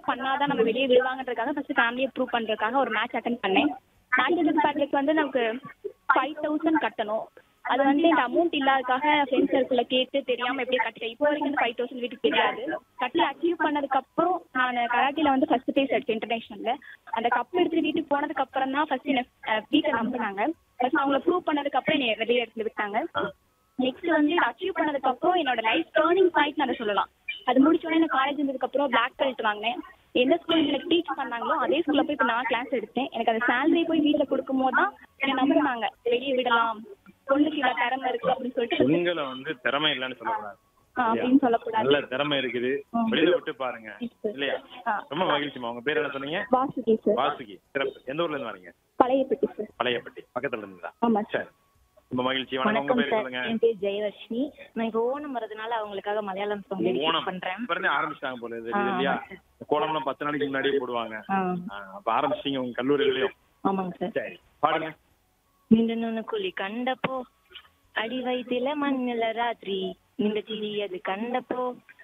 பண்ணாதான் நம்ம வெளியே விடுவாங்கன்றதுக்காக ஃபர்ஸ்ட் ஃபேமிலியை ப்ரூவ் பண்றதுக்காக ஒரு மேட்ச் அட்டன் பண்ணேன் மேட்ச் அட்டன் பேக்கேஜ் வந்து நமக்கு ஃபைவ் தௌசண்ட் கட்டணும் அது வந்து இந்த அமௌண்ட் இல்லாததுக்காக ஃப்ரெண்ட்ஸ் சர்க்கிளில் கேட்டு தெரியாம எப்படியே கட்டிட்டேன் இப்போ வரைக்கும் ஃபைவ் தௌசண்ட் வீட்டுக்கு தெரியாது கட்டி அச்சீவ் பண்ணதுக்கு அப்புறம் நான் கராட்டில வந்து ஃபர்ஸ்ட் பிளேஸ் எடுத்தேன் இன்டர்நேஷனல்ல அந்த கப் எடுத்து வீட்டுக்கு போனதுக்கு அப்புறம் தான் ஃபர்ஸ்ட் என்ன வீட்டை நம்பினாங்க ஃபர்ஸ்ட் அவங்கள ப்ரூவ் பண்ணதுக்கு அப்புறம் என்னை வெளியே எடுத்து விட்டாங்க நெக்ஸ்ட் வந்து இதை அச்சீவ் பண்ணதுக்கு அப்புறம் என்னோட லைஃப் டேர்னிங் பாயிண்ட் நான் சொல்லலாம் அது முடிச்ச உடனே எனக்கு காலேஜ் வந்ததுக்கு அப்புறம் பிளாக் பெல்ட் வாங்கினேன் எந்த ஸ்கூல் எனக்கு டீச் பண்ணாங்களோ அதே ஸ்கூல்ல போய் இப்போ நான் கிளாஸ் எடுத்தேன் எனக்கு அந்த சேலரி போய் வீட்டுல கொடுக்கும் போது தான் என்னை நம்பினாங்க வெளியே விடலாம் பொண்ணுக்கு இவ்வளவு திறமை இருக்கு அப்படின்னு சொல்லிட்டு பெண்களை வந்து திறமை இல்லைன்னு சொல்லக்கூடாது ஆ, அப்படின்னு சொல்லக்கூடாது நல்ல திறமை இருக்குது வெளியில விட்டு பாருங்க இல்லையா ஆ. ரொம்ப மகிழ்ச்சிமா உங்க பேர் என்ன சொன்னீங்க வாசுகி சார் வாசுகி சிறப்பு எந்த ஊர்ல இருந்து வரீங்க பழையப்பட்டி சார் பழையப்பட்டி பக்கத்துல இருந்துதா ஆமா சார் சரி ரொம்ப மகிழ்ச்சி வணக்கம் உங்க வணக்கம் பேர் சார் சொல்லுங்க என் பேர் ஜெயவர்ஷினி நான் இப்போ ஓணம் வரதுனால அவங்களுக்காக மலையாளம் சாங் ஓணம் டெடிகேட் பண்றேன் இப்ப இருந்தே ஆரம்பிச்சிட்டாங்க போல இது ஆ, இல்லையா ஆமா கோலம்லாம் பத்து நாளைக்கு முன்னாடியே போடுவாங்க ஆ, ஆ, அப்ப ஆரம்பிச்சிட்டீங்க உங்க கல்லூரியிலயும் ஆமாங்க சார் சரி பாடுங்க நின்று நுண்ணு குழி கண்டப்போ அடி வயிற்றுல மண்ணுல ராத்திரி இந்த சிரி அது கண்டப்போ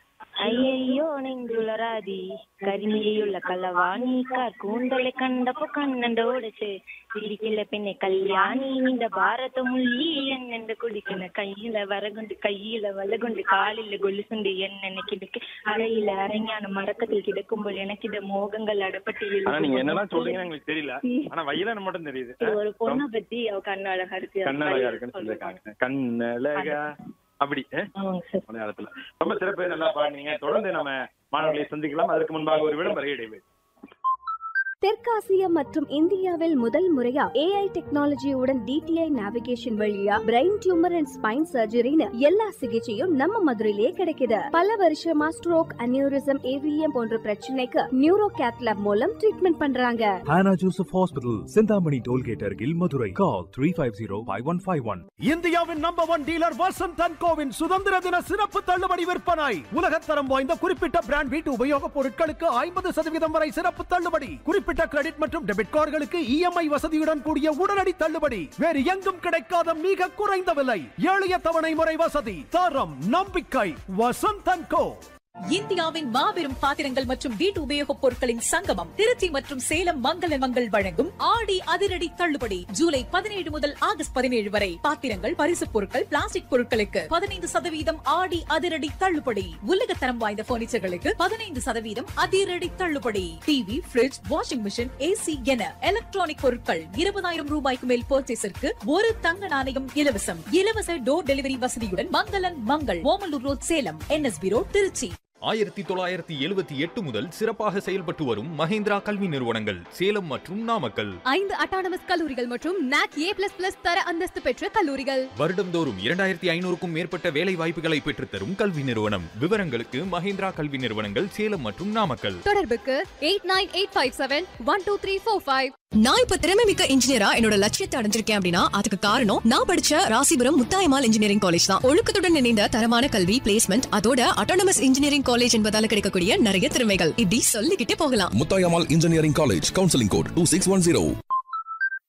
ஐயையோ நெஞ்சுல ராதி കരിമിഴിയുള്ള കളവാണി കൂന്തലെ കണ്ടപ്പോ കണ്ണണ്ടോടച്ച് ചിരിക്കില്ല പിന്നെ കല്യാണി നിന്റെ ഭാരത മുള്ളി എന്നെ കുടിക്കുന്ന കയ്യില വരകൊണ്ട് കയ്യില വലകൊണ്ട് കാലില കൊലുസുണ്ട് എന്നെ കിടക്ക് അഴയില അരഞ്ഞാണ് മറക്കത്തിൽ കിടക്കുമ്പോൾ എനിക്കിത് മോഹങ്ങൾ അടപ്പട്ടി ஆனா நீங்க என்னெல்லாம் சொல்றீங்கன்னு எங்களுக்கு தெரியல ஆனா வயலன் மட்டும் தெரியுது ஒரு பொண்ணை பத்தி அவ கண்ணு அழகா இருக்கு கண்ணழகா இருக்குன்னு சொல்லிருக்காங்க கண்ணழகா அப்படி ஆ? ஆமாங்க சார் மலையாளத்துல ரொம்ப சிறப்பு நல்லா பாடுனீங்க தொடர்ந்து நம்ம மாணவர்களை சந்திக்கலாம் அதற்கு முன்பாக ஒரு விளம்பர இடைவெளி தெற்காசிய மற்றும் இந்தியாவில் முதல் முறையா ஏஐ டெக்னாலஜியுடன் டிடிஐ நேவிகேஷன் வழியா பிரெயின் டியூமர் அண்ட் ஸ்பைன் சர்ஜரின்னு எல்லா சிகிச்சையும் நம்ம மதுரையிலே கிடைக்குது பல வருஷமா ஸ்ட்ரோக் அனியூரிசம் ஏவிஎம் போன்ற பிரச்சனைக்கு நியூரோ கேத்லாப் மூலம் ட்ரீட்மெண்ட் பண்றாங்க Hannah Joseph Hospital, Sindhamani Tollgate Argil, Madurai. Call 350-5151. இந்தியாவின் number one dealer Vasanth and கோவின் சுதந்திர தின சிறப்பு தள்ளுபடி விற்பனை உலகத்தரம் வாய்ந்த குறிப்பிட்ட பிராண்ட் வீட்டு உபயோகப் பொருட்களுக்கு ஐம்பது சதவீதம் வரை சிறப்பு தள்ளுபடி குறிப்பிட்ட கிரெடிட் மற்றும் டெபிட் கார்டுகளுக்கு இஎம்ஐ வசதியுடன் கூடிய உடனடி தள்ளுபடி வேறு எங்கும் கிடைக்காத மிக குறைந்த விலை எளிய தவணை முறை வசதி தரம் நம்பிக்கை வசந்த் அண்ட் கோ இந்தியாவின் மாபெரும் பாத்திரங்கள் மற்றும் வீட்டு உபயோகப் பொருட்களின் சங்கமம் திருச்சி மற்றும் சேலம் மங்கள மங்கள் வழங்கும் ஆடி அதிரடி தள்ளுபடி ஜூலை பதினேழு முதல் ஆகஸ்ட் பதினேழு வரை பாத்திரங்கள் பரிசுப் பொருட்கள் பிளாஸ்டிக் பொருட்களுக்கு பதினைந்து சதவீதம் ஆடி அதிரடி தள்ளுபடி உலகத்தரம் வாய்ந்த பர்னிச்சர்களுக்கு பதினைந்து சதவீதம் அதிரடி தள்ளுபடி TV fridge washing machine AC என எலக்ட்ரானிக் பொருட்கள் இருபதாயிரம் ரூபாய்க்கு மேல் பர்ச்சேஸிற்கு ஒரு தங்க நாணயம் இலவசம் இலவச டோர் டெலிவரி வசதியுடன் மங்களன் Mangal Omalur road Salem NSP road Trichy ஆயிரத்தி தொள்ளாயிரத்தி எழுபத்தி எட்டு முதல் சிறப்பாக செயல்பட்டு வரும் மஹேந்திரா கல்வி நிறுவனங்கள் சேலம் மற்றும் நாமக்கல் ஐந்து அட்டானமஸ் கல்லூரிகள் மற்றும் நாக் ஏ பிளஸ் பிளஸ் தர அந்தஸ்து பெற்ற கல்லூரிகள் வருடந்தோறும் இரண்டாயிரத்தி ஐநூறுக்கும் மேற்பட்ட வேலை வாய்ப்புகளை பெற்றுத்தரும் கல்வி நிறுவனம் விவரங்களுக்கு மஹேந்திரா கல்வி நிறுவனங்கள் சேலம் மற்றும் நாமக்கல் தொடர்புக்கு eight nine eight five seven one two three four five நான் இப்ப திறமை மிக்க இன்ஜினியரா என்னோட லட்சியத்தை அடைஞ்சிருக்கேன் அப்படின்னா அதுக்கு காரணம் நான் படிச்ச ராசிபுரம் முத்தாயமால் இன்ஜினியரிங் காலேஜ் தான் ஒழுக்கத்துடன் இணைந்த தரமான கல்வி பிளேஸ்மெண்ட் அதோட அட்டானமஸ் இன்ஜினியரிங் காலேஜ் என்பதால கிடைக்கக்கூடிய நிறைய திறமைகள் இப்படி சொல்லிக்கிட்டே போகலாம் Muthayammal engineering college counselling code two six one zero